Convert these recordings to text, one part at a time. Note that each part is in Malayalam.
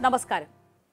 നമസ്കാരം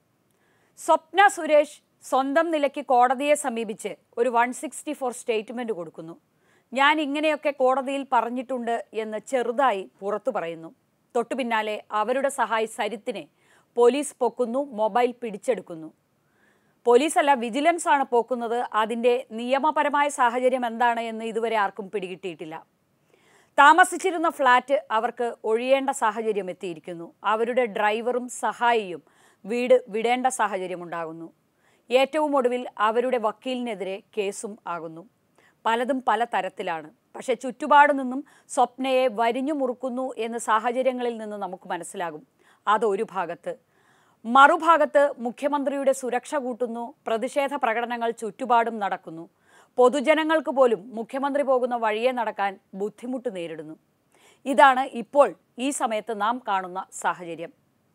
സ്വപ്ന സുരേഷ് സ്വന്തം നിലയ്ക്ക് കോടതിയെ സമീപിച്ച് ഒരു വൺ സിക്സ്റ്റി ഫോർ സ്റ്റേറ്റ്മെന്റ് കൊടുക്കുന്നു ഞാൻ ഇങ്ങനെയൊക്കെ കോടതിയിൽ പറഞ്ഞിട്ടുണ്ട് എന്ന് ചെറുതായി പുറത്തു പറയുന്നു തൊട്ടു പിന്നാലെ അവരുടെ സഹായി സരിത്തിനെ പോലീസ് പൊക്കുന്നു മൊബൈൽ പിടിച്ചെടുക്കുന്നു പോലീസല്ല വിജിലൻസ് ആണ് പോക്കുന്നത് അതിൻ്റെ നിയമപരമായ സാഹചര്യം എന്താണ് എന്ന് ഇതുവരെ ആർക്കും പിടികിട്ടിയിട്ടില്ല താമസിച്ചിരുന്ന ഫ്ലാറ്റ് അവർക്ക് ഒഴിയേണ്ട സാഹചര്യം എത്തിയിരിക്കുന്നു അവരുടെ ഡ്രൈവറും സഹായിയും വീട് വിടേണ്ട സാഹചര്യം ഉണ്ടാകുന്നു ഏറ്റവും ഒടുവിൽ അവരുടെ വക്കീലിനെതിരെ കേസും ആകുന്നു പലതും പല തരത്തിലാണ് പക്ഷെ ചുറ്റുപാടു നിന്നും സ്വപ്നയെ വരിഞ്ഞു മുറുക്കുന്നു എന്ന സാഹചര്യങ്ങളിൽ നിന്ന് നമുക്ക് മനസ്സിലാകും അതൊരു ഭാഗത്ത് മറുഭാഗത്ത് മുഖ്യമന്ത്രിയുടെ സുരക്ഷ കൂട്ടുന്നു പ്രതിഷേധ പ്രകടനങ്ങൾ ചുറ്റുപാടും നടക്കുന്നു പൊതുജനങ്ങൾക്ക് പോലും മുഖ്യമന്ത്രി പോകുന്ന വഴിയെ നടക്കാൻ ബുദ്ധിമുട്ട് നേരിടുന്നു ഇതാണ് ഇപ്പോൾ ഈ സമയത്ത് നാം കാണുന്ന സാഹചര്യം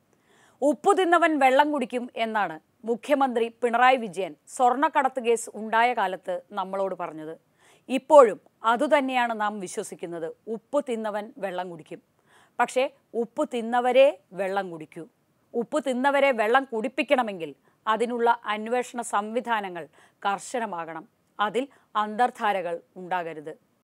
ഉപ്പു തിന്നവൻ വെള്ളം കുടിക്കും എന്നാണ് മുഖ്യമന്ത്രി പിണറായി വിജയൻ സ്വർണ്ണക്കടത്ത് കേസ് ഉണ്ടായ കാലത്ത് നമ്മളോട് പറഞ്ഞത് ഇപ്പോഴും അതുതന്നെയാണ് നാം വിശ്വസിക്കുന്നത് ഉപ്പ് തിന്നവൻ വെള്ളം കുടിക്കും പക്ഷേ ഉപ്പ് തിന്നവരെ വെള്ളം കുടിക്കൂ ഉപ്പ് തിന്നവരെ വെള്ളം കുടിപ്പിക്കണമെങ്കിൽ അതിനുള്ള അന്വേഷണ സംവിധാനങ്ങൾ കർശനമാകണം അതിൽ അന്തർധാരകൾ ഉണ്ടാകരുത്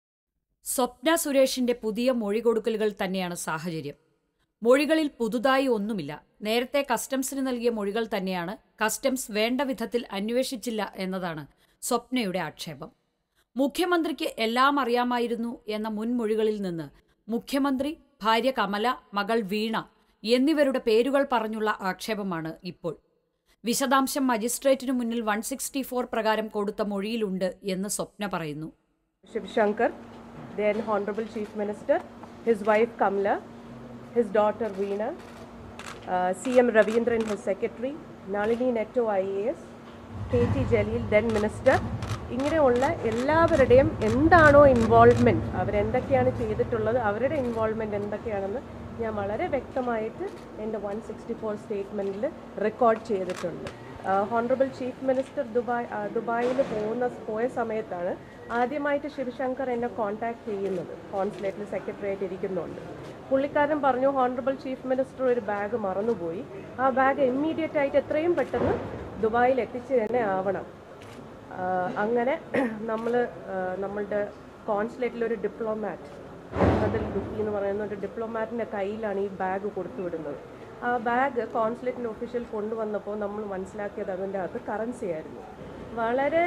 സ്വപ്ന സുരേഷിന്റെ പുതിയ മൊഴി കൊടുക്കലുകൾ തന്നെയാണ് സാഹചര്യം മൊഴികളിൽ പുതുതായി ഒന്നുമില്ല നേരത്തെ കസ്റ്റംസിന് നൽകിയ മൊഴികൾ തന്നെയാണ് കസ്റ്റംസ് വേണ്ട വിധത്തിൽ അന്വേഷിച്ചില്ല എന്നതാണ് സ്വപ്നയുടെ ആക്ഷേപം മുഖ്യമന്ത്രിക്ക് എല്ലാം അറിയാമായിരുന്നു എന്ന മുൻമൊഴികളിൽ നിന്ന് മുഖ്യമന്ത്രി ഭാര്യ കമല മകൾ വീണ എന്നിവരുടെ പേരുകൾ പറഞ്ഞുള്ള ആക്ഷേപമാണ് ഇപ്പോൾ വിശദാംശം മജിസ്ട്രേറ്റിനു മുന്നിൽ വൺ സിക്സ്റ്റി ഫോർ പ്രകാരം കൊടുത്ത മൊഴിയിലുണ്ട് എന്ന് സ്വപ്ന പറയുന്നു Shiv Shankar, then Honorable Chief Minister, his wife Kamla, his daughter Veena, uh, CM Ravindran, his secretary, Nalini Netto IAS, KT Jalil, then Minister. ഇങ്ങനെയുള്ള എല്ലാവരുടെയും എന്താണോ ഇൻവോൾവ്മെൻറ്റ് അവരെന്തൊക്കെയാണ് ചെയ്തിട്ടുള്ളത് അവരുടെ ഇൻവോൾവ്മെൻറ്റ് എന്തൊക്കെയാണെന്ന് ഞാൻ വളരെ വ്യക്തമായിട്ട് എൻ്റെ വൺ സിക്സ്റ്റി ഫോർ സ്റ്റേറ്റ്മെൻറ്റിൽ റെക്കോർഡ് ചെയ്തിട്ടുണ്ട് ഹോണറബിൾ ചീഫ് മിനിസ്റ്റർ ദുബായ് ദുബായിൽ പോകുന്ന പോയ സമയത്താണ് ആദ്യമായിട്ട് ശിവശങ്കർ എന്നെ കോൺടാക്ട് ചെയ്യുന്നത് കോൺസുലേറ്റിൽ സെക്രട്ടറി ആയിട്ട് ഇരിക്കുന്നുണ്ട് പുള്ളിക്കാരൻ പറഞ്ഞു ഹോണറബിൾ ചീഫ് മിനിസ്റ്റർ ഒരു ബാഗ് മറന്നുപോയി ആ ബാഗ് ഇമ്മീഡിയറ്റ് ആയിട്ട് എത്രയും പെട്ടെന്ന് ദുബായിൽ എത്തിച്ച് തന്നെ ആവണം ആഹ് അങ്ങനെ നമ്മൾ നമ്മളുടെ കോൺസുലേറ്റിൽ ഒരു ഡിപ്ലോമാറ്റ് അതിൽ ദുഃഖി എന്ന് പറയുന്ന ഒരു ഡിപ്ലോമാറ്റിൻ്റെ കയ്യിലാണ് ഈ ബാഗ് കൊടുത്തു വിടുന്നത് ആ ബാഗ് കോൺസുലേറ്റിൻ്റെ ഒഫീഷ്യൽ കൊണ്ടുവന്നപ്പോൾ നമ്മൾ മനസ്സിലാക്കിയത് അതിൻ്റെ അകത്ത് കറൻസി ആയിരുന്നു വളരെ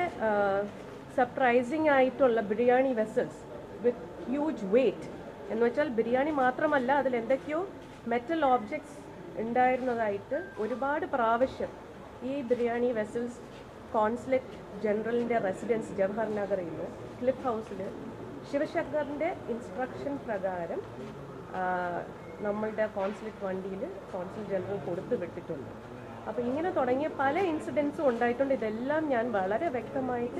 സർപ്രൈസിങ് ആയിട്ടുള്ള biryani vessels with huge weight എന്ന് വെച്ചാൽ ബിരിയാണി മാത്രമല്ല അതിൽ എന്തൊക്കെയോ മെറ്റൽ ഓബ്ജക്ട്സ് ഉണ്ടായിരുന്നതായിട്ട് ഒരുപാട് പ്രാവശ്യം ഈ ബിരിയാണി വെസൽസ് കോൺസുലേറ്റ് ജനറലിൻ്റെ റെസിഡൻസ് ജവഹർ നഗറിൽ നിന്ന് ക്ലിഫ് ഹൗസിൽ ശിവശങ്കറിൻ്റെ ഇൻസ്ട്രക്ഷൻ പ്രകാരം ആ, നമ്മളുടെ കോൺസുലേറ്റ് വണ്ടിയിൽ കോൺസുൽ ജനറൽ കൊടുത്തു വിട്ടിട്ടുണ്ട് അപ്പോൾ ഇങ്ങനെ തുടങ്ങിയ പല ഇൻസിഡൻസും ഉണ്ടായിട്ടുണ്ട് ഇതെല്ലാം ഞാൻ വളരെ വ്യക്തമായിട്ട്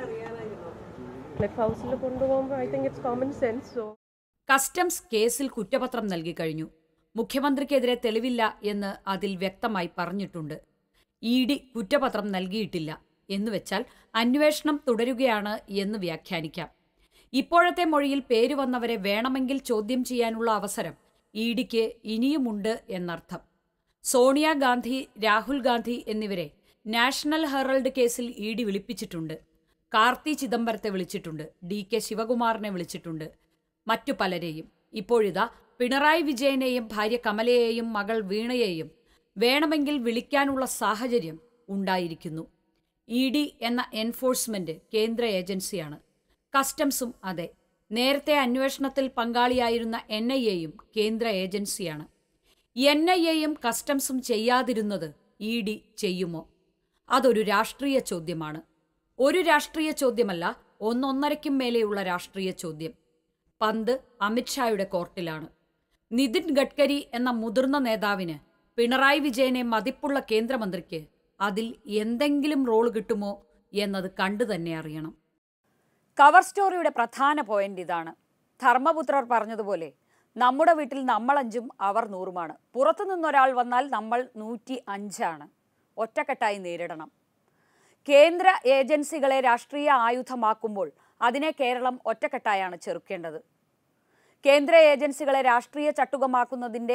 ക്ലിഫ് ഹൗസിൽ കൊണ്ടുപോകുമ്പോൾ I think it's common sense so customs കേസിൽ കുറ്റപത്രം നൽകി കഴിഞ്ഞു മുഖ്യമന്ത്രിക്കെതിരെ തെളിവില്ല എന്ന് അതിൽ വ്യക്തമായി പറഞ്ഞിട്ടുണ്ട് ഇ ഡി കുറ്റപത്രം നൽകിയിട്ടില്ല എന്നുവെച്ചാൽ അന്വേഷണം തുടരുകയാണ് എന്ന് വ്യാഖ്യാനിക്കാം ഇപ്പോഴത്തെ മൊഴിയിൽ പേര് വന്നവരെ വേണമെങ്കിൽ ചോദ്യം ചെയ്യാനുള്ള അവസരം ഇ ഡിക്ക് ഇനിയുമുണ്ട് എന്നർത്ഥം സോണിയാഗാന്ധി രാഹുൽ ഗാന്ധി എന്നിവരെ നാഷണൽ ഹെറൾഡ് കേസിൽ ഇ ഡി വിളിപ്പിച്ചിട്ടുണ്ട് കാർത്തി ചിദംബരത്തെ വിളിച്ചിട്ടുണ്ട് ഡി കെ ശിവകുമാറിനെ വിളിച്ചിട്ടുണ്ട് മറ്റു പലരെയും ഇപ്പോഴിതാ പിണറായി വിജയനെയും ഭാര്യ കമലയെയും മകൾ വീണയെയും വേണമെങ്കിൽ വിളിക്കാനുള്ള സാഹചര്യം ഉണ്ടായിരിക്കുന്നു ഇ ഡി എന്ന എൻഫോഴ്സ്മെന്റ് കേന്ദ്ര ഏജൻസിയാണ് കസ്റ്റംസും അതെ നേരത്തെ അന്വേഷണത്തിൽ പങ്കാളിയായിരുന്ന എൻ ഐ എയും കേന്ദ്ര ഏജൻസിയാണ് എൻ ഐ എയും കസ്റ്റംസും ചെയ്യാതിരുന്നത് ഇ ഡി ചെയ്യുമോ അതൊരു രാഷ്ട്രീയ ചോദ്യമാണ് ഒരു രാഷ്ട്രീയ ചോദ്യമല്ല ഒന്നൊന്നരയ്ക്കും മേലെയുള്ള രാഷ്ട്രീയ ചോദ്യം പന്ത് അമിത്ഷായുടെ കോർട്ടിലാണ് നിതിൻ ഗഡ്കരി എന്ന മുതിർന്ന നേതാവിന് പിണറായി വിജയനെ മതിപ്പുള്ള കേന്ദ്രമന്ത്രിക്ക് അതിൽ എന്തെങ്കിലും റോള് കിട്ടുമോ എന്നത് കണ്ടു തന്നെ അറിയണം കവർ സ്റ്റോറിയുടെ പ്രധാന പോയിന്റ് ഇതാണ് ധർമ്മപുത്രർ പറഞ്ഞതുപോലെ നമ്മുടെ വീട്ടിൽ നമ്മളഞ്ചും അവർ നൂറുമാണ് പുറത്തു നിന്നൊരാൾ വന്നാൽ നമ്മൾ നൂറ്റി അഞ്ചാണ് ഒറ്റക്കെട്ടായി നേരിടണം കേന്ദ്ര ഏജൻസികളെ രാഷ്ട്രീയ ആയുധമാക്കുമ്പോൾ അതിനെ കേരളം ഒറ്റക്കെട്ടായാണ് ചെറുക്കേണ്ടത് കേന്ദ്ര ഏജൻസികളെ രാഷ്ട്രീയ ചട്ടുകമാക്കുന്നതിൻ്റെ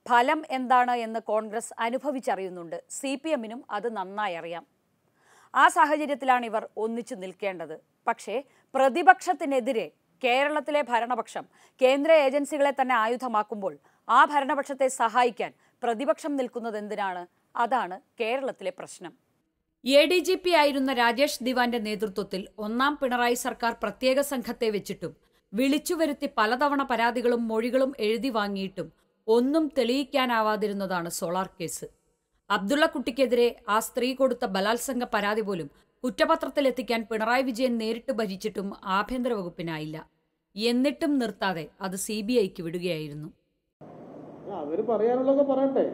ഫലം എന്താണ് എന്ന് കോൺഗ്രസ് അനുഭവിച്ചറിയുന്നുണ്ട് സി പി എമ്മിനും അത് നന്നായി അറിയാം ആ സാഹചര്യത്തിലാണ് ഇവർ ഒന്നിച്ചു നിൽക്കേണ്ടത് പക്ഷേ പ്രതിപക്ഷത്തിനെതിരെ കേരളത്തിലെ ഭരണപക്ഷം കേന്ദ്ര ഏജൻസികളെ തന്നെ ആയുധമാക്കുമ്പോൾ ആ ഭരണപക്ഷത്തെ സഹായിക്കാൻ പ്രതിപക്ഷം നിൽക്കുന്നത് എന്തിനാണ് അതാണ് കേരളത്തിലെ പ്രശ്നം എ ഡി ജി പി ആയിരുന്ന രാജേഷ് ദിവാന്റെ നേതൃത്വത്തിൽ ഒന്നാം പിണറായി സർക്കാർ പ്രത്യേക സംഘത്തെ വെച്ചിട്ടും വിളിച്ചുവരുത്തി പലതവണ പരാതികളും മൊഴികളും എഴുതി വാങ്ങിയിട്ടും ഒന്നും തെളിയിക്കാനാവാതിരുന്നതാണ് സോളാർ കേസ് അബ്ദുള്ളക്കുട്ടിക്കെതിരെ ആ സ്ത്രീ കൊടുത്ത ബലാത്സംഗ പരാതി പോലും കുറ്റപത്രത്തിലെത്തിക്കാൻ പിണറായി വിജയൻ നേരിട്ട് ഭരിച്ചിട്ടും ആഭ്യന്തര വകുപ്പിനായില്ല എന്നിട്ടും നിർത്താതെ അത് സി ബി ഐക്ക് വിടുകയായിരുന്നു അവർ പറയാനുള്ളതൊക്കെ പറയട്ടെ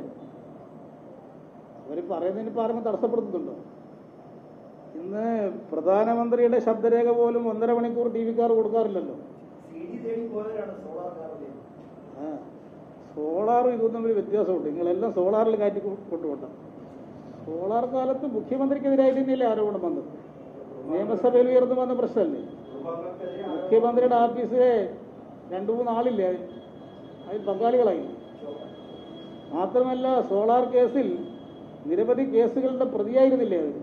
അവർ പറയുന്നതിന് ഇപ്പം ആരും തടസ്സപ്പെടുത്തുന്നുണ്ടോ ഇന്ന് പ്രധാനമന്ത്രിയുടെ ശബ്ദരേഖ പോലും ഒന്നര മണിക്കൂർ ടി വിക്കാർ കൊടുക്കാറില്ലല്ലോ ആ സോളാറും ഇതും തമ്മിൽ വ്യത്യാസമുണ്ട് നിങ്ങളെല്ലാം സോളാറിൽ കയറ്റി കൊ- കൊണ്ടുപോണ്ട സോളാർ കാലത്ത് മുഖ്യമന്ത്രിക്കെതിരായിട്ട് തന്നെയല്ലേ ആരോപണം വന്നത് നിയമസഭയിൽ ഉയർന്നു വന്ന പ്രശ്നമല്ലേ മുഖ്യമന്ത്രിയുടെ ഓഫീസിലെ രണ്ടു മൂന്ന് ആളില്ലേ അതിൽ അതിൽ പങ്കാളികളായി മാത്രമല്ല സോളാർ കേസിൽ നിരവധി കേസുകളുടെ പ്രതിയായിരുന്നില്ലേ അവർ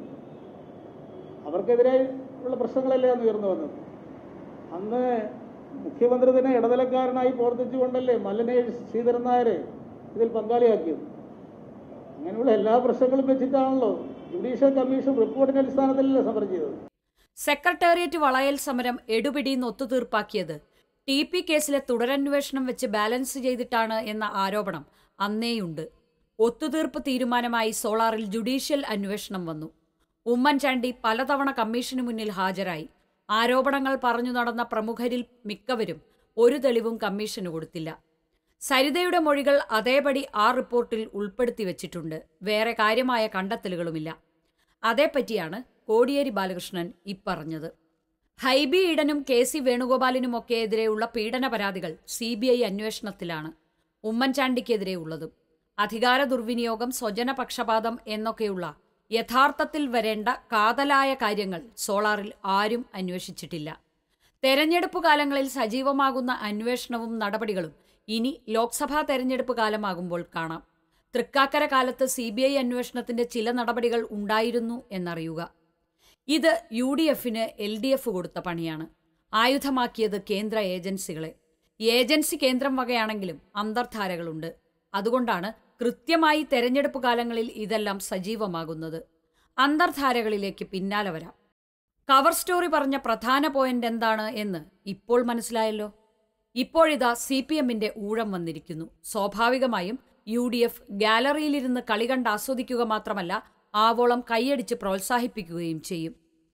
അവർക്കെതിരായുള്ള പ്രശ്നങ്ങളല്ലേ അന്ന് ഉയർന്നു വന്നത് അന്ന് മുഖ്യമന്ത്രി തന്നെ ഇടനിലക്കാരനായി പ്രവർത്തിച്ചുകൊണ്ടല്ലേ മല്ലനെ ശ്രീധരൻ നായരെ ഇതിൽ പങ്കാളിയാക്കിയത് അങ്ങനെയുള്ള എല്ലാ പ്രശ്നങ്ങളും വെച്ചിട്ടാണല്ലോ ജുഡീഷ്യൽ കമ്മീഷൻ റിപ്പോർട്ടിന്റെ അടിസ്ഥാനത്തിലല്ലേ സമരം ചെയ്തത് സെക്രട്ടേറിയറ്റ് വളയൽ സമരം എടുപിടിന്ന് ഒത്തുതീർപ്പാക്കിയത് ടി പി കേസിലെ തുടരന്വേഷണം വെച്ച് ബാലൻസ് ചെയ്തിട്ടാണ് എന്ന ആരോപണം അന്നേയുണ്ട് ഒത്തുതീർപ്പ് തീരുമാനമായി സോളാറിൽ ജുഡീഷ്യൽ അന്വേഷണം വന്നു ഉമ്മൻചാണ്ടി പലതവണ കമ്മീഷന് മുന്നിൽ ഹാജരായി ആരോപണങ്ങൾ പറഞ്ഞു നടന്ന പ്രമുഖരിൽ മിക്കവരും ഒരു തെളിവും കമ്മീഷന് കൊടുത്തില്ല സരിതയുടെ മൊഴികൾ അതേപടി ആ റിപ്പോർട്ടിൽ ഉൾപ്പെടുത്തി വച്ചിട്ടുണ്ട് വേറെ കാര്യമായ കണ്ടെത്തലുകളുമില്ല അതേപ്പറ്റിയാണ് കോടിയേരി ബാലകൃഷ്ണൻ ഇപ്പറഞ്ഞത് ഹൈബി ഈഡനും കെ സി വേണുഗോപാലിനുമൊക്കെ എതിരെയുള്ള പീഡന പരാതികൾ സി ബി ഐ അന്വേഷണത്തിലാണ് ഉമ്മൻചാണ്ടിക്കെതിരെ ഉള്ളതും അധികാര ദുർവിനിയോഗം സ്വജനപക്ഷപാതം എന്നൊക്കെയുള്ള യഥാർത്ഥത്തിൽ വരേണ്ട കാതലായ കാര്യങ്ങൾ സോളാറിൽ ആരും അന്വേഷിച്ചിട്ടില്ല തെരഞ്ഞെടുപ്പ് കാലങ്ങളിൽ സജീവമാകുന്ന അന്വേഷണവും നടപടികളും ഇനി ലോക്സഭാ തെരഞ്ഞെടുപ്പ് കാലമാകുമ്പോൾ കാണാം തൃക്കാക്കര കാലത്ത് സി ബി ഐ അന്വേഷണത്തിന്റെ ചില നടപടികൾ ഉണ്ടായിരുന്നു എന്നറിയുക ഇത് യു ഡി എഫിന് എൽ ഡി എഫ് കൊടുത്ത പണിയാണ് ആയുധമാക്കിയത് കേന്ദ്ര ഏജൻസികളെ ഏജൻസി കേന്ദ്രം വകയാണെങ്കിലും അന്തർധാരകളുണ്ട് അതുകൊണ്ടാണ് കൃത്യമായി തെരഞ്ഞെടുപ്പ് കാലങ്ങളിൽ ഇതെല്ലാം സജീവമാകുന്നത് അന്തർധാരകളിലേക്ക് പിന്നാലെ വരാം കവർ സ്റ്റോറി പറഞ്ഞ പ്രധാന പോയിന്റ് എന്താണ് എന്ന് ഇപ്പോൾ മനസ്സിലായല്ലോ ഇപ്പോഴിതാ സി പി എമ്മിന്റെ ഊഴം വന്നിരിക്കുന്നു സ്വാഭാവികമായും യു ഡി എഫ് ഗാലറിയിലിരുന്ന് കളി കണ്ട് ആസ്വദിക്കുക മാത്രമല്ല ആവോളം കൈയടിച്ച് പ്രോത്സാഹിപ്പിക്കുകയും ചെയ്യും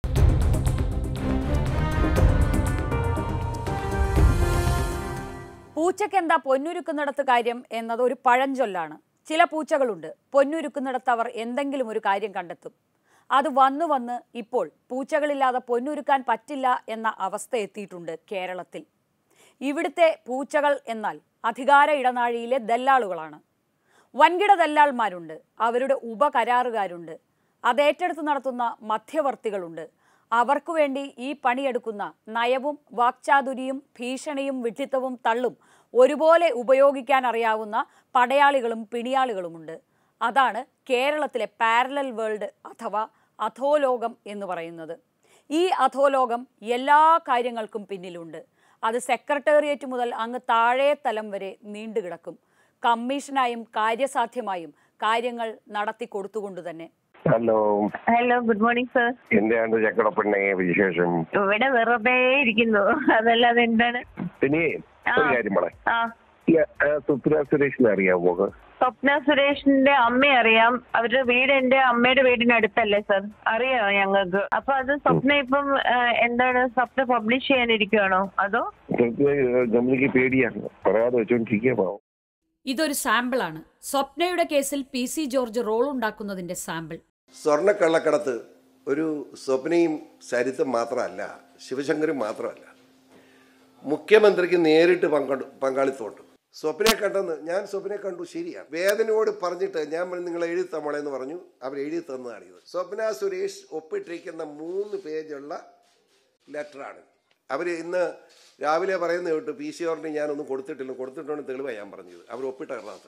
പൂച്ചയ്ക്ക് എന്താ പൊന്നുരുക്കുന്നിടത്ത് കാര്യം എന്നത് ഒരു പഴഞ്ചൊല്ലാണ് ചില പൂച്ചകളുണ്ട് പൊന്നുരുക്കുന്നിടത്ത് അവർ എന്തെങ്കിലും ഒരു കാര്യം കണ്ടെത്തും അത് വന്നു വന്ന് ഇപ്പോൾ പൂച്ചകളില്ലാതെ പൊന്നുരുക്കാൻ പറ്റില്ല എന്ന അവസ്ഥ എത്തിയിട്ടുണ്ട് കേരളത്തിൽ ഇവിടുത്തെ പൂച്ചകൾ എന്നാൽ അധികാര ഇടനാഴിയിലെ ദല്ലാളുകളാണ് വൻകിട ദല്ലാൾമാരുണ്ട് അവരുടെ ഉപകരാറുകാരുണ്ട് അത് ഏറ്റെടുത്ത് നടത്തുന്ന മധ്യവർത്തികളുണ്ട് അവർക്കു വേണ്ടി ഈ പണിയെടുക്കുന്ന നയവും വാക്ചാതുരിയും ഭീഷണിയും വിഡ്ഢിത്തവും തള്ളും ഒരുപോലെ ഉപയോഗിക്കാൻ അറിയാവുന്ന പടയാളികളും പിണിയാളികളുമുണ്ട് അതാണ് കേരളത്തിലെ പാരലൽ വേൾഡ് അഥവാ അധോലോകം എന്ന് പറയുന്നത് ഈ അധോലോകം എല്ലാ കാര്യങ്ങൾക്കും പിന്നിലുണ്ട് അത് സെക്രട്ടേറിയറ്റ് മുതൽ അങ്ങ് താഴെ തലം വരെ നീണ്ടുകിടക്കും കമ്മീഷനായും കാര്യസാധ്യമായും കാര്യങ്ങൾ നടത്തി കൊടുത്തുകൊണ്ട് തന്നെ hello hello good morning sir എന്താണ് ചക്കടപ്പെണ്ണേ വിശേഷം ഇവിടെ വെറുതെ ഇരിക്കുന്നു അതല്ലാതെ എന്താണ് പിന്നെ ഒരു ആ. കാര്യം പറയാം ആ സുപ്ര സുരേഷിനെ അറിയാമോ സ്വപ്ന സുരേഷിന്റെ അമ്മയെ അറിയാം അവരുടെ വീട് എന്റെ അമ്മയുടെ വീടിനടുത്തല്ലേ സർ അറിയാം ഞങ്ങൾക്ക് അപ്പൊ അത് സ്വപ്ന ഇപ്പം ആ, എന്താണ് സ്വപ്ന പബ്ലിഷ് ചെയ്യാനിരിക്കുവാണോ അതോ നമ്മൾക്ക് പേടിയാണ് പറയാതെ വെച്ചോണ്ടിരിക്കാമോ ഇതൊരു സാമ്പിളാണ് സ്വപ്നയുടെ കേസിൽ പി സി ജോർജ് റോൾ ഉണ്ടാക്കുന്നതിന്റെ സാമ്പിൾ സ്വർണ്ണക്കള്ളക്കടത്ത് ഒരു സ്വപ്നയും സരിത്തും മാത്രമല്ല ശിവശങ്കരും മാത്രമല്ല മുഖ്യമന്ത്രിക്ക് നേരിട്ട് പങ്കെടു പങ്കാളിത്തമുണ്ട് സ്വപ്നയെ കണ്ടെന്ന് ഞാൻ സ്വപ്നയെ കണ്ടു ശരിയാണ് വേദനയോട് പറഞ്ഞിട്ട് ഞാൻ പറഞ്ഞു, നിങ്ങൾ എഴുതി തമ്മളെ എന്ന് പറഞ്ഞു അവർ എഴുതി തന്നതാണ് ഇത് സ്വപ്ന സുരേഷ് ഒപ്പിട്ടിരിക്കുന്ന മൂന്ന് പേജുള്ള ലെറ്ററാണ് അവർ ഇന്ന് രാവിലെ പറയുന്ന കേട്ടു പി സി ഓറിന് ഞാനൊന്നും കൊടുത്തിട്ടില്ല കൊടുത്തിട്ടുണ്ടെന്ന് തെളിവാണ് ഞാൻ പറഞ്ഞത് അവർ ഒപ്പിട്ട കടലാസ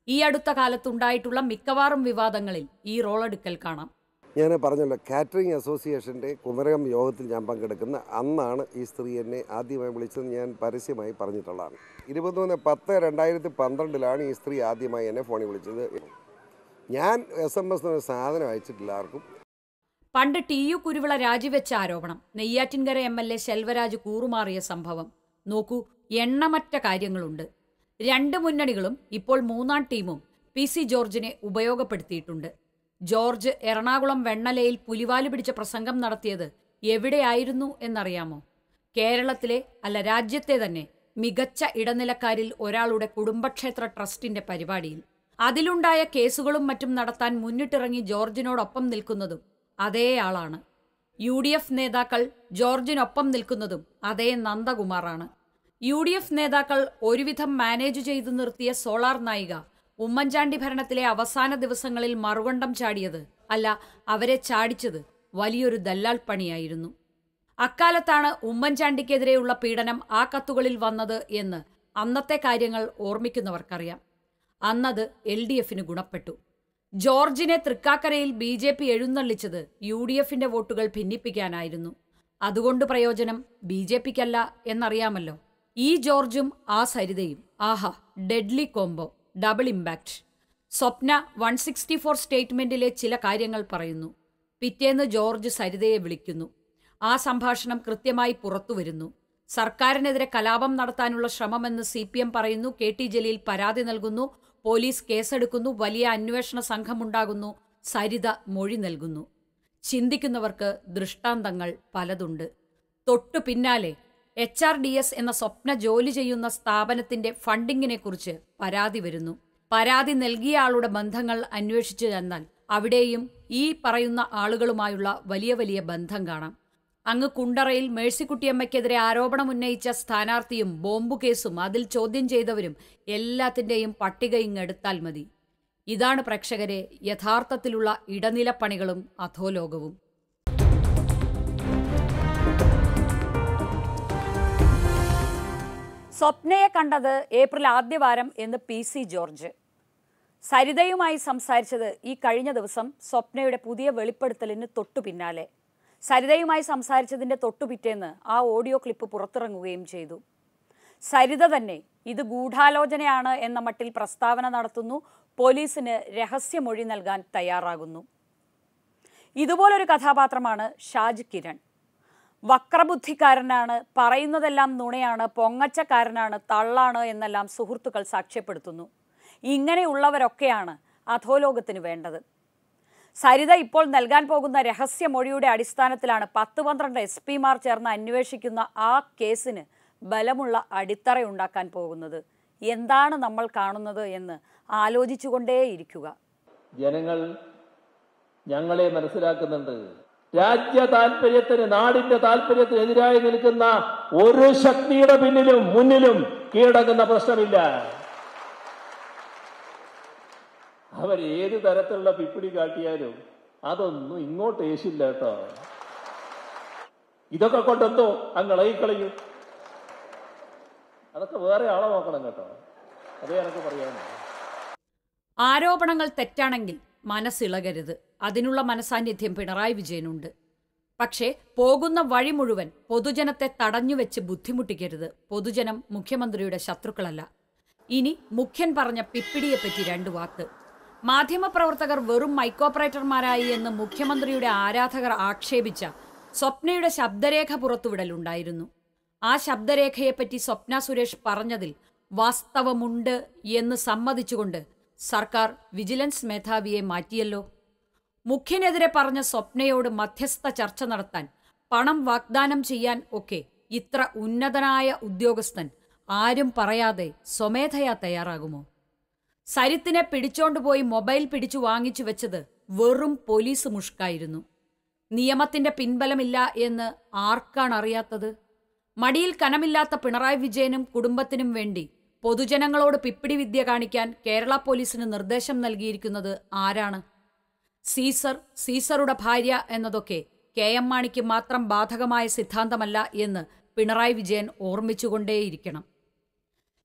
ഈ അടുത്ത കാലത്തുണ്ടായിട്ടുള്ള മിക്കവാറും വിവാദങ്ങളിൽ ഈ റോളെടുക്കൽ കാണാം ഞാൻ പറഞ്ഞല്ലോ കാറ്ററിംഗ് അസോസിയേഷൻ്റെ കുമരകം യോഗത്തിൽ ഞാൻ പങ്കെടുക്കുന്ന അന്നാണ് ഈ സ്ത്രീ എന്നെ ആദ്യമായി വിളിച്ചത് ഞാൻ പരസ്യമായി പറഞ്ഞിട്ടുള്ളതാണ് ഇരുപത്തൊന്ന് പത്ത് രണ്ടായിരത്തി പന്ത്രണ്ടിലാണ് ഈ സ്ത്രീ ആദ്യമായി എന്നെ ഫോണിൽ വിളിച്ചത് ഞാൻ എസ് എം എസ് എന്ന സാധനം അയച്ചിട്ടില്ല ആർക്കും പണ്ട് ടി യു കുരുവിള രാജിവെച്ച ആരോപണം Neyyattinkara M L A Selvaraj കൂറുമാറിയ സംഭവം നോക്കൂ എണ്ണമറ്റ കാര്യങ്ങളുണ്ട് രണ്ട് മുന്നണികളും ഇപ്പോൾ മൂന്നാം ടീമും പി സി ജോർജിനെ ഉപയോഗപ്പെടുത്തിയിട്ടുണ്ട് ജോർജ് എറണാകുളം വെണ്ണലയിൽ പുലിവാല് പിടിച്ച പ്രസംഗം നടത്തിയത് എവിടെയായിരുന്നു എന്നറിയാമോ കേരളത്തിലെ അല്ല രാജ്യത്തെ തന്നെ മികച്ച ഇടനിലക്കാരിൽ ഒരാളുടെ കുടുംബക്ഷേത്ര ട്രസ്റ്റിന്റെ പരിപാടിയിൽ അതിലുണ്ടായ കേസുകളും മറ്റും നടത്താൻ മുന്നിട്ടിറങ്ങി ജോർജിനോടൊപ്പം നിൽക്കുന്നതും അതേ ആളാണ് യു ഡി എഫ് നേതാക്കൾ ജോർജിനൊപ്പം നിൽക്കുന്നതും അതേ നന്ദകുമാറാണ് യു ഡി എഫ് നേതാക്കൾ ഒരുവിധം മാനേജ് ചെയ്തു നിർത്തിയ സോളാർ നായിക ഉമ്മൻചാണ്ടി ഭരണത്തിലെ അവസാന ദിവസങ്ങളിൽ മറുകണ്ഠം ചാടിയത് അല്ല അവരെ ചാടിച്ചത് വലിയൊരു ദല്ലാൾ പണിയായിരുന്നു അക്കാലത്താണ് ഉമ്മൻചാണ്ടിക്കെതിരെയുള്ള പീഡനം ആ കത്തുകളിൽ വന്നത് എന്ന് അന്നത്തെ കാര്യങ്ങൾ ഓർമ്മിക്കുന്നവർക്കറിയാം അന്നത് എൽ ഡി എഫിന് ഗുണപ്പെട്ടു ജോർജിനെ തൃക്കാക്കരയിൽ ബി ജെ പി എഴുന്നള്ളിച്ചത് യു ഡി എഫിന്റെ വോട്ടുകൾ ഭിന്നിപ്പിക്കാനായിരുന്നു അതുകൊണ്ട് പ്രയോജനം ബി ജെ പിക്കല്ല എന്നറിയാമല്ലോ ഈ ജോർജും ആ സരിതയും ആഹാ deadly combo double impact Swapna one sixty four സ്റ്റേറ്റ്മെന്റിലെ ചില കാര്യങ്ങൾ പറയുന്നു പിറ്റേന്ന് ജോർജ് സരിതയെ വിളിക്കുന്നു ആ സംഭാഷണം കൃത്യമായി പുറത്തുവരുന്നു സർക്കാരിനെതിരെ കലാപം നടത്താനുള്ള ശ്രമമെന്ന് സി പി എം പറയുന്നു കെ ടി ജലീൽ പരാതി നൽകുന്നു പോലീസ് കേസെടുക്കുന്നു വലിയ അന്വേഷണ സംഘമുണ്ടാകുന്നു സരിത മൊഴി നൽകുന്നു ചിന്തിക്കുന്നവർക്ക് ദൃഷ്ടാന്തങ്ങൾ പലതുണ്ട് തൊട്ടു പിന്നാലെ എച്ച് ആർ ഡി എസ് എന്ന സ്വപ്ന ജോലി ചെയ്യുന്ന സ്ഥാപനത്തിന്റെ ഫണ്ടിങ്ങിനെ കുറിച്ച് പരാതി വരുന്നു പരാതി നൽകിയ ആളുടെ ബന്ധങ്ങൾ അന്വേഷിച്ചു ചെന്നാൽ അവിടെയും ഈ പറയുന്ന ആളുകളുമായുള്ള വലിയ വലിയ ബന്ധം കാണാം അങ്ങ് കുണ്ടറയിൽ മേഴ്സിക്കുട്ടിയമ്മയ്ക്കെതിരെ ആരോപണം ഉന്നയിച്ച സ്ഥാനാർത്ഥിയും ബോംബു കേസും അതിൽ ചോദ്യം ചെയ്തവരും എല്ലാത്തിൻ്റെയും പട്ടിക ഇങ്ങെടുത്താൽ മതി ഇതാണ് പ്രേക്ഷകരെ യഥാർത്ഥത്തിലുള്ള ഇടനിലപ്പണികളും അധോലോകവും സ്വപ്നയെ കണ്ടത് ഏപ്രിൽ ആദ്യവാരം എന്ന് പി സി ജോർജ് സരിതയുമായി സംസാരിച്ചത് ഈ കഴിഞ്ഞ ദിവസം സ്വപ്നയുടെ പുതിയ വെളിപ്പെടുത്തലിന് തൊട്ടു പിന്നാലെ സരിതയുമായി സംസാരിച്ചതിന്റെ തൊട്ടു പിറ്റേന്ന് ആ ഓഡിയോ ക്ലിപ്പ് പുറത്തിറങ്ങുകയും ചെയ്തു സരിത തന്നെ ഇത് ഗൂഢാലോചനയാണ് എന്ന മട്ടിൽ പ്രസ്താവന നടത്തുന്നു പോലീസിന് രഹസ്യമൊഴി നൽകാൻ തയ്യാറാകുന്നു ഇതുപോലൊരു കഥാപാത്രമാണ് ഷാജ് കിരൺ വക്രബുദ്ധിക്കാരനാണ് പറയുന്നതെല്ലാം നുണയാണ് പൊങ്ങച്ചക്കാരനാണ് തള്ളാണ് എന്നെല്ലാം സുഹൃത്തുക്കൾ സാക്ഷ്യപ്പെടുത്തുന്നു ഇങ്ങനെയുള്ളവരൊക്കെയാണ് അധോലോകത്തിന് വേണ്ടത് സരിത ഇപ്പോൾ നൽകാൻ പോകുന്ന രഹസ്യമൊഴിയുടെ അടിസ്ഥാനത്തിലാണ് പത്ത് പന്ത്രണ്ട് എസ് പിമാർ ചേർന്ന് അന്വേഷിക്കുന്ന ആ കേസിന് ബലമുള്ള അടിത്തറയുണ്ടാക്കാൻ പോകുന്നത് എന്താണ് നമ്മൾ കാണുന്നത് എന്ന് ആലോചിച്ചുകൊണ്ടേയിരിക്കുക ജനങ്ങൾ ഞങ്ങളെ മനസ്സിലാക്കുന്നുണ്ട് രാജ്യ താല്പര്യത്തിന് നാടിന്റെ താല്പര്യത്തിന് എതിരായി നിൽക്കുന്ന ഒരു ശക്തിയുടെ പിന്നിലും മുന്നിലും കീഴടങ്ങുന്ന പ്രശ്നമില്ല അവർ ഏത് തരത്തിലുള്ള പിപ്പിടി കാട്ടിയാലും അതൊന്നും ഇങ്ങോട്ട് ഏശില്ല കേട്ടോ ഇതൊക്കെ കൊണ്ടെന്തോ അങ്ങ് ഇളകിക്കളയും അതൊക്കെ വേറെ ആളെ നോക്കണം കേട്ടോ അതേ എനിക്ക് പറയാനുള്ളൂ ആരോപണങ്ങൾ തെറ്റാണെങ്കിൽ മനസ്സിളകരുത് അതിനുള്ള മനസാന്നിധ്യം പിണറായി വിജയനുണ്ട് പക്ഷേ പോകുന്ന വഴി മുഴുവൻ പൊതുജനത്തെ തടഞ്ഞുവെച്ച് ബുദ്ധിമുട്ടിക്കരുത് പൊതുജനം മുഖ്യമന്ത്രിയുടെ ശത്രുക്കളല്ല ഇനി മുഖ്യൻ പറഞ്ഞ പിപ്പിടിയെപ്പറ്റി രണ്ടു വാക്ക് മാധ്യമപ്രവർത്തകർ വെറും മൈക്കോപ്പറേറ്റർമാരായി എന്ന് മുഖ്യമന്ത്രിയുടെ ആരാധകർ ആക്ഷേപിച്ച സ്വപ്നയുടെ ശബ്ദരേഖ പുറത്തുവിടലുണ്ടായിരുന്നു ആ ശബ്ദരേഖയെപ്പറ്റി സ്വപ്ന സുരേഷ് പറഞ്ഞതിൽ വാസ്തവമുണ്ട് എന്ന് സമ്മതിച്ചുകൊണ്ട് സർക്കാർ വിജിലൻസ് മേധാവിയെ മാറ്റിയല്ലോ മുഖ്യനെതിരെ പറഞ്ഞ സ്വപ്നയോട് മധ്യസ്ഥ ചർച്ച നടത്താൻ പണം വാഗ്ദാനം ചെയ്യാൻ ഒക്കെ ഇത്ര ഉന്നതനായ ഉദ്യോഗസ്ഥൻ ആരും പറയാതെ സ്വമേധയാ തയ്യാറാകുമോ സരിത്തിനെ പിടിച്ചോണ്ടുപോയി മൊബൈൽ പിടിച്ചു വാങ്ങിച്ചു വെച്ചത് വെറും പോലീസ് മുഷ്കായിരുന്നു നിയമത്തിന്റെ പിൻബലമില്ല എന്ന് ആർക്കാണ് അറിയാത്തത് മടിയിൽ കനമില്ലാത്ത പിണറായി വിജയനും കുടുംബത്തിനും വേണ്ടി പൊതുജനങ്ങളോട് പിപ്പിടി വിദ്യ കാണിക്കാൻ കേരള പോലീസിന് നിർദ്ദേശം നൽകിയിരിക്കുന്നത് ആരാണ് സീസർ സീസറുടെ ഭാര്യ എന്നതൊക്കെ കെ എം മാണിക്ക് മാത്രം ബാധകമായ സിദ്ധാന്തമല്ല എന്ന് പിണറായി വിജയൻ ഓർമ്മിച്ചുകൊണ്ടേയിരിക്കണം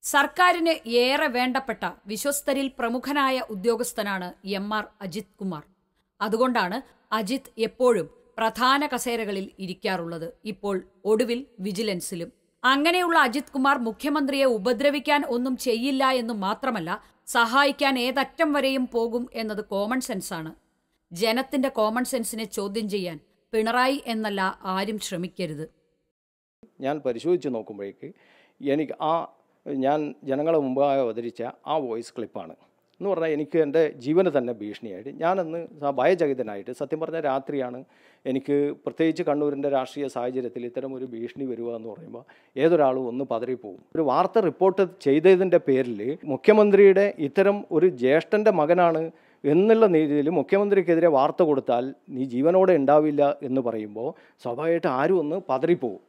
സർക്കാരിന് ഏറെ വേണ്ടപ്പെട്ട വിശ്വസ്തരിൽ പ്രമുഖനായ ഉദ്യോഗസ്ഥനാണ് എം ആർ അജിത് കുമാർ അതുകൊണ്ടാണ് അജിത് എപ്പോഴും പ്രധാന കസേരകളിൽ ഇരിക്കാറുള്ളത് ഇപ്പോൾ ഒടുവിൽ വിജിലൻസിലും അങ്ങനെയുള്ള അജിത് കുമാർ മുഖ്യമന്ത്രിയെ ഉപദ്രവിക്കാൻ ഒന്നും ചെയ്യില്ല എന്ന് മാത്രമല്ല സഹായിക്കാൻ ഏതറ്റം വരെയും പോകും എന്നത് കോമൺ സെൻസാണ് ജനത്തിന്റെ കോമൺ സെൻസിനെ ചോദ്യം ചെയ്യാൻ പിണറായി എന്നല്ല ആരും ശ്രമിക്കരുത് ഞാൻ പരിശോധിച്ച് നോക്കുമ്പോഴേക്ക് എനിക്ക് ആ ഞാൻ ജനങ്ങളെ മുമ്പായി അവതരിച്ച ആ വോയിസ് ക്ലിപ്പാണ് എന്ന് പറഞ്ഞാൽ എനിക്ക് എൻ്റെ ജീവന് തന്നെ ഭീഷണിയായിട്ട് ഞാനന്ന് സ- ഭയചകിതനായിട്ട് സത്യം പറഞ്ഞ രാത്രിയാണ് എനിക്ക് പ്രത്യേകിച്ച് കണ്ണൂരിൻ്റെ രാഷ്ട്രീയ സാഹചര്യത്തിൽ ഇത്തരം ഒരു ഭീഷണി വരിക എന്ന് പറയുമ്പോൾ ഏതൊരാളും ഒന്ന് പതറിപ്പോവും ഒരു വാർത്ത റിപ്പോർട്ട് ചെയ്തതിൻ്റെ പേരിൽ മുഖ്യമന്ത്രിയുടെ ഇത്തരം ഒരു ജ്യേഷ്ഠൻ്റെ മകനാണ് എന്നുള്ള രീതിയിൽ മുഖ്യമന്ത്രിക്കെതിരെ വാർത്ത കൊടുത്താൽ നീ ജീവനോടെ ഉണ്ടാവില്ല എന്ന് പറയുമ്പോൾ സ്വാഭാവികമായിട്ട് ആരും ഒന്ന് പതറിപ്പോവും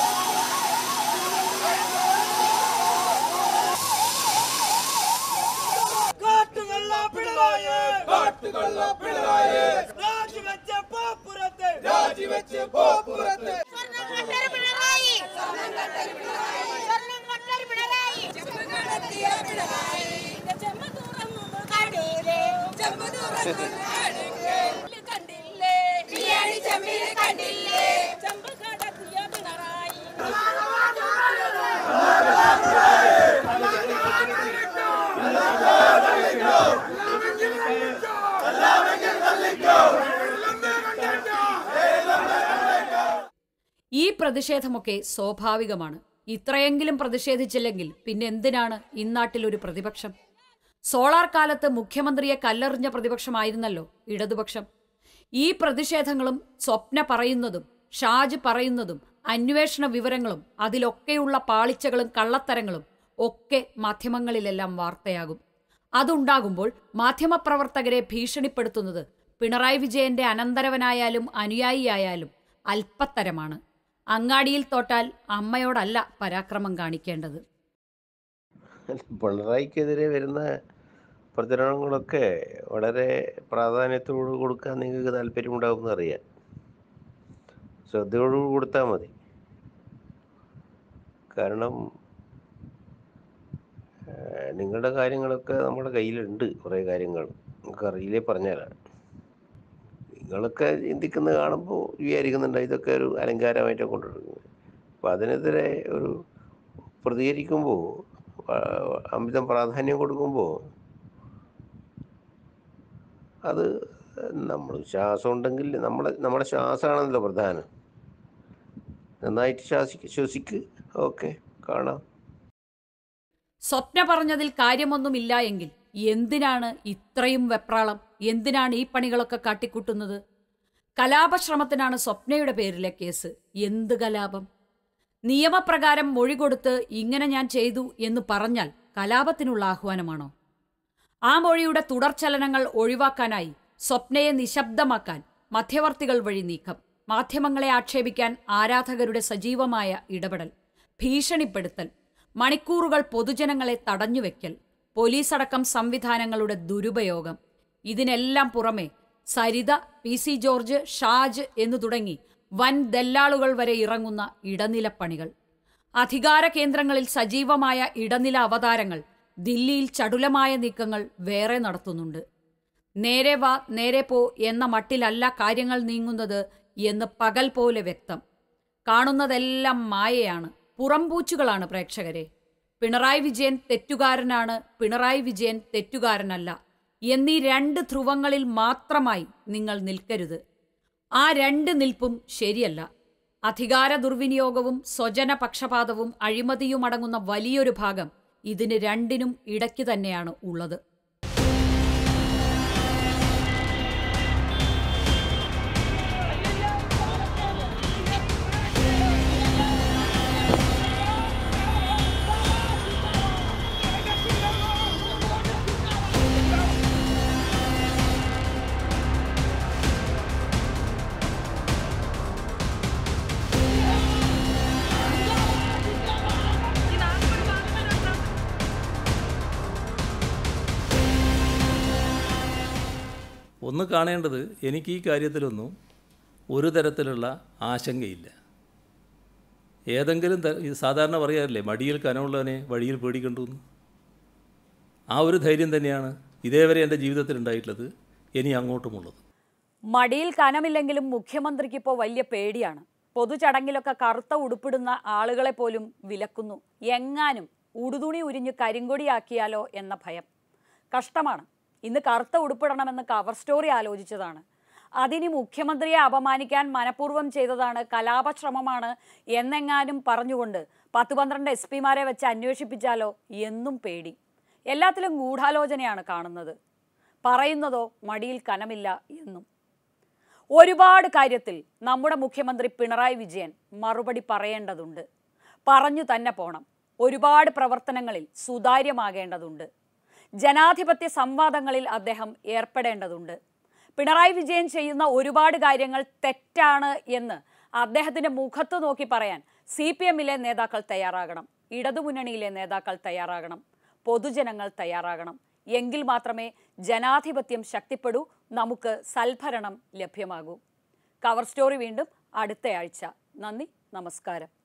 കാട്ടുകള്ള പിണറായി കാട്ടുകള്ള പിണറായി രാജിവെച്ച പോപ്പുറത്ത് രാജിവെച്ച് പോപ്പുറത്ത് കണ്ടില്ലേ കണ്ടില്ലേ ചെമ്പ് കടത്തിയ പിണറായി ഈ പ്രതിഷേധമൊക്കെ സ്വാഭാവികമാണ് ഇത്രയെങ്കിലും പ്രതിഷേധിച്ചില്ലെങ്കിൽ പിന്നെ എന്തിനാണ് ഇന്നാട്ടിൽ ഒരു പ്രതിപക്ഷം സോളാർ കാലത്ത് മുഖ്യമന്ത്രിയെ കല്ലെറിഞ്ഞ പ്രതിപക്ഷമായിരുന്നല്ലോ ഇടതുപക്ഷം ഈ പ്രതിഷേധങ്ങളും സ്വപ്ന പറയുന്നതും ഷാജ് പറയുന്നതും അന്വേഷണ വിവരങ്ങളും അതിലൊക്കെയുള്ള പാളിച്ചകളും കള്ളത്തരങ്ങളും ഒക്കെ മാധ്യമങ്ങളിലെല്ലാം വാർത്തയാകും അതുണ്ടാകുമ്പോൾ മാധ്യമപ്രവർത്തകരെ ഭീഷണിപ്പെടുത്തുന്നത് പിണറായി വിജയന്റെ അനന്തരവനായാലും അനുയായിയായാലും അല്പത്തരമാണ് അങ്ങാടിയിൽ തോട്ടാൽ അമ്മയോടല്ല പരാക്രമം കാണിക്കേണ്ടത് പിണറായിക്കെതിരെ വരുന്ന പ്രചരണങ്ങളൊക്കെ വളരെ പ്രാധാന്യത്തോട് കൊടുക്കാൻ നിങ്ങൾക്ക് താല്പര്യമുണ്ടാകുമെന്ന് അറിയാം ശ്രദ്ധയോടുകൂടി കൊടുത്താൽ മതി കാരണം ഏഹ്, നിങ്ങളുടെ കാര്യങ്ങളൊക്കെ നമ്മുടെ കയ്യിലുണ്ട് കുറേ കാര്യങ്ങൾ നിങ്ങൾക്ക് അറിയില്ലേ പറഞ്ഞുതരാം നിങ്ങളൊക്കെ ചിന്തിക്കുന്നത് കാണുമ്പോൾ വിചാരിക്കുന്നുണ്ട് ഇതൊക്കെ ഒരു അലങ്കാരമായിട്ടാണ് കൊണ്ടുവരുന്നത് അപ്പം അതിനെതിരെ ഒരു പ്രതികരിക്കുമ്പോൾ വ- അമിതം പ്രാധാന്യം കൊടുക്കുമ്പോൾ അത് നമ്മൾ ശ്വാസം ഉണ്ടെങ്കിൽ നമ്മുടെ നമ്മുടെ ശ്വാസമാണല്ലോ പ്രധാനം നന്നായിട്ട് ശ്വാസിക്ക് ശ്വസിക്ക് ഓക്കെ കാണാം സ്വപ്ന പറഞ്ഞതിൽ കാര്യമൊന്നുമില്ല എങ്കിൽ എന്തിനാണ് ഇത്രയും വെപ്രാളം എന്തിനാണ് ഈ പണികളൊക്കെ കാട്ടിക്കൂട്ടുന്നത് കലാപശ്രമത്തിനാണ് സ്വപ്നയുടെ പേരിലെ കേസ് എന്ത് കലാപം നിയമപ്രകാരം മൊഴി കൊടുത്ത് ഇങ്ങനെ ഞാൻ ചെയ്തു എന്ന് പറഞ്ഞാൽ കലാപത്തിനുള്ള ആഹ്വാനമാണോ ആ മൊഴിയുടെ തുടർചലനങ്ങൾ ഒഴിവാക്കാനായി സ്വപ്നയെ നിശബ്ദമാക്കാൻ മധ്യവർത്തികൾ വഴി നീക്കം മാധ്യമങ്ങളെ ആക്ഷേപിക്കാൻ ആരാധകരുടെ സജീവമായ ഇടപെടൽ ഭീഷണിപ്പെടുത്തൽ മണിക്കൂറുകൾ പൊതുജനങ്ങളെ തടഞ്ഞുവെക്കൽ പോലീസടക്കം സംവിധാനങ്ങളുടെ ദുരുപയോഗം ഇതിനെല്ലാം പുറമെ സരിത പി സി ജോർജ് ഷാജ് എന്നു തുടങ്ങി വൻ ദല്ലാളുകൾ വരെ ഇറങ്ങുന്ന ഇടനിലപ്പണികൾ അധികാര കേന്ദ്രങ്ങളിൽ സജീവമായ ഇടനില അവതാരങ്ങൾ ദില്ലിയിൽ ചടുലമായ നീക്കങ്ങൾ വേറെ നടത്തുന്നുണ്ട് നേരെ വാ നേരെ പോ എന്ന മട്ടിലല്ല കാര്യങ്ങൾ നീങ്ങുന്നത് എന്ന് പകൽ പോലെ വ്യക്തം കാണുന്നതെല്ലാം മായയാണ് പുറംപൂച്ചുകളാണ് പ്രേക്ഷകരെ പിണറായി വിജയൻ തെറ്റുകാരനാണ് പിണറായി വിജയൻ തെറ്റുകാരനല്ല എന്നീ രണ്ട് ധ്രുവങ്ങളിൽ മാത്രമായി നിങ്ങൾ നിൽക്കരുത് ആ രണ്ട് നിൽപ്പും ശരിയല്ല അധികാര ദുർവിനിയോഗവും സ്വജന പക്ഷപാതവും അഴിമതിയുമടങ്ങുന്ന വലിയൊരു ഭാഗം ഇതിന് രണ്ടിനും ഇടയ്ക്ക് തന്നെയാണ് ഉള്ളത് ഒന്ന് കാണേണ്ടത് എനിക്ക് ഈ കാര്യത്തിലൊന്നും ഒരു തരത്തിലുള്ള ആശങ്കയില്ല ഏതെങ്കിലും ത- ഈ സാധാരണ പറയാറില്ലേ മടിയിൽ കനമുള്ളവനെ വഴിയിൽ പേടിക്കണ്ടു എന്ന് ആ ഒരു ധൈര്യം തന്നെയാണ് ഇതേവരെ എൻ്റെ ജീവിതത്തിൽ ഉണ്ടായിട്ടുള്ളത് ഇനി അങ്ങോട്ടുമുള്ളത് മടിയിൽ കനമില്ലെങ്കിലും മുഖ്യമന്ത്രിക്ക് ഇപ്പോൾ വലിയ പേടിയാണ് പൊതുചടങ്ങിലൊക്കെ കറുത്ത ഉടുപ്പിടുന്ന ആളുകളെ പോലും വിലക്കുന്നു എങ്ങാനും ഉടുതുണി ഉരിഞ്ഞ് കരിങ്കൊടിയാക്കിയാലോ എന്ന ഭയം കഷ്ടമാണ് ഇന്ന് കറുത്ത ഉടുപ്പിടണമെന്ന് കവർ സ്റ്റോറി ആലോചിച്ചതാണ് അതിനി മുഖ്യമന്ത്രിയെ അപമാനിക്കാൻ മനഃപൂർവ്വം ചെയ്തതാണ് കലാപശ്രമമാണ് എന്നെങ്ങാനും പറഞ്ഞുകൊണ്ട് പത്ത് പന്ത്രണ്ട് എസ് പിമാരെ വെച്ച് അന്വേഷിപ്പിച്ചാലോ എന്നും പേടി എല്ലാത്തിലും ഗൂഢാലോചനയാണ് കാണുന്നത് പറയുന്നതോ മടിയിൽ കനമില്ല എന്നും ഒരുപാട് കാര്യത്തിൽ നമ്മുടെ മുഖ്യമന്ത്രി പിണറായി വിജയൻ മറുപടി പറയേണ്ടതുണ്ട് പറഞ്ഞു തന്നെ പോണം ഒരുപാട് പ്രവർത്തനങ്ങളിൽ സുതാര്യമാകേണ്ടതുണ്ട് ജനാധിപത്യ സംവാദങ്ങളിൽ അദ്ദേഹം ഏർപ്പെടേണ്ടതുണ്ട് പിണറായി വിജയൻ ചെയ്യുന്ന ഒരുപാട് കാര്യങ്ങൾ തെറ്റാണ് എന്ന് അദ്ദേഹത്തിന്റെ മുഖത്ത് നോക്കി പറയാൻ സി പി എമ്മിലെ നേതാക്കൾ തയ്യാറാകണം ഇടതുമുന്നണിയിലെ നേതാക്കൾ തയ്യാറാകണം പൊതുജനങ്ങൾ തയ്യാറാകണം എങ്കിൽ മാത്രമേ ജനാധിപത്യം ശക്തിപ്പെടൂ നമുക്ക് സൽഭരണം ലഭ്യമാകൂ കവർ സ്റ്റോറി വീണ്ടും അടുത്തയാഴ്ച നന്ദി നമസ്കാരം